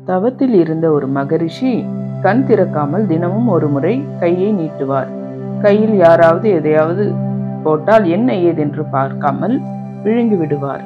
தவத்தில் இருந்த ஒரு மகரிஷி கண் திறக்காமல் தினமும் ஒரு முறை கையை நீட்டுவார் கையில் யாராவது எதையாவது போட்டால் என்ன ஏதென்று பார்க்காமல் விழுங்கி விடுவார்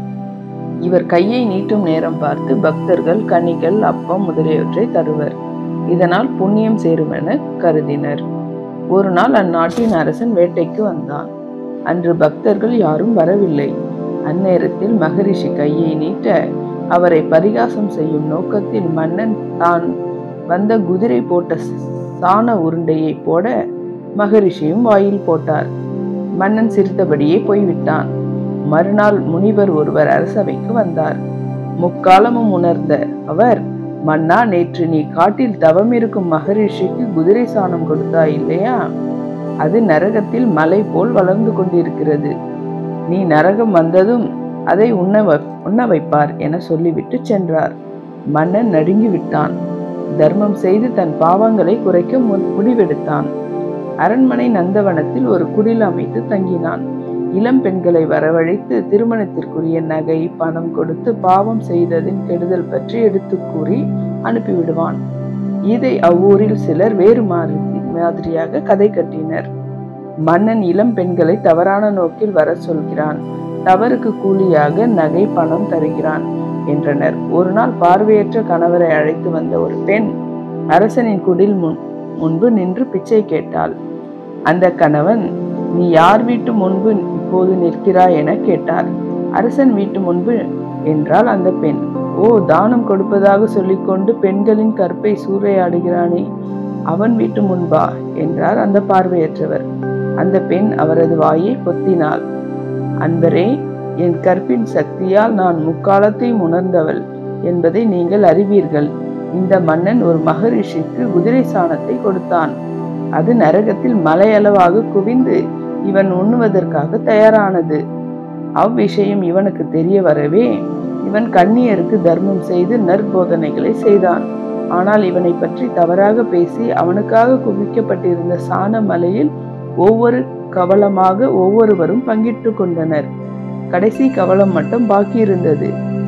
இவர் கையை நீட்டும் நேரம் பார்த்து பக்தர்கள் கனிகள் அப்பம் முதலியவற்றை தருவர் இதனால் புண்ணியம் சேருமென கருதினர் ஒரு நாள் அந்நாட்டின் அரசன் வேட்டைக்கு வந்தான் அன்று பக்தர்கள் யாரும் வரவில்லை அந்நேரத்தில் மகரிஷி கையை நீட்ட அவரை பரிகாசம் செய்யும் நோக்கத்தில் மன்னன் தான் வந்த குதிரை போட்ட சாண உருண்டையை போட மகரிஷியும் வாயில் போட்டார் மன்னன் சிரித்தபடியே போய்விட்டான் மறுநாள் முனிவர் ஒருவர் அரசவைக்கு வந்தார் முக்காலமும் உணர்ந்த அவர் மன்னா நேற்று நீ காட்டில் தவம் இருக்கும் மகரிஷிக்கு குதிரை சாணம் கொடுத்தாய் இல்லையா அது நரகத்தில் மலை போல் வளர்ந்து கொண்டிருக்கிறது நீ நரகம் வந்ததும் அதை உண்ண வ- உண்ண வைப்பார் என சொல்லிவிட்டு சென்றார் மன்னன் நடுங்கி விட்டான் தர்மம் செய்து தன் பாவங்களை குறைக்க மு- முடிவெடுத்தான் அரண்மனை நந்தவனத்தில் ஒரு குடில் அமைத்து தங்கினான் இளம் பெண்களை வரவழைத்து திருமணத்திற்குரிய நகை பணம் கொடுத்து பாவம் செய்ததின் கெடுதல் பற்றி எடுத்து கூறி அனுப்பிவிடுவான் இதை அவ்வூரில் சிலர் வேறு மாதிரி மாதிரியாக கதை கட்டினர் மன்னன் இளம் பெண்களை தவறான நோக்கில் வர சொல்கிறான் தவறுக்கு கூலியாக நகை பணம் தருகிறான் என்றனர் ஒரு நாள் பார்வையற்ற கணவரை அழைத்து வந்த ஒரு பெண் அரசனின் குடில் முன் முன்பு நின்று பிச்சை கேட்டாள் அந்த கணவன் நீ யார் வீட்டு முன்பு இப்போது நிற்கிறாய் என கேட்டார் அரசன் வீட்டு முன்பு என்றால் அந்த பெண் ஓ தானம் கொடுப்பதாக சொல்லிக்கொண்டு பெண்களின் கற்பை சூறையாடுகிறானே அவன் வீட்டு முன்பா என்றார் அந்த பார்வையற்றவர் அந்த பெண் அவரது வாயை பொத்தினாள் அன்பரே என் கற்பின் சக்தியால் நான் முக்காலத்தையும் உணர்ந்தவள் என்பதை நீங்கள் அறிவீர்கள் இந்த மன்னன் ஒரு மகரிஷிக்கு குதிரை சாணத்தை கொடுத்தான் அது நரகத்தில் மலையளவாக குவிந்து இவன் உண்ணுவதற்காக தயாரானது அவ்விஷயம் இவனுக்கு தெரிய வரவே இவன் கண்ணியருக்கு தர்மம் செய்து நற்போதனைகளை செய்தான் ஆனால் இவனை பற்றி தவறாக பேசி அவனுக்காக குவிக்கப்பட்டிருந்த சாண மலையில் ஒவ்வொரு கவலமாக ஒவ்வொருவரும் பங்கிட்டு கொண்டனர் கடைசி கவலம் மட்டும் பாக்கி இருந்தது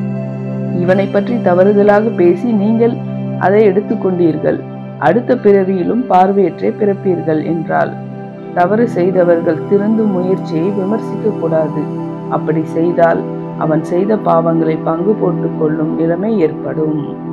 இவனை பற்றி தவறுதலாக பேசி நீங்கள் அதை எடுத்துக்கொண்டீர்கள் அடுத்த பிறவியிலும் பார்வையற்றே பிறப்பீர்கள் என்றால் தவறு செய்தவர்கள் திருந்தும் முயற்சியை விமர்சிக்க கூடாது அப்படி செய்தால் அவன் செய்த பாவங்களை பங்கு போட்டுக் கொள்ளும் நிலைமை ஏற்படும்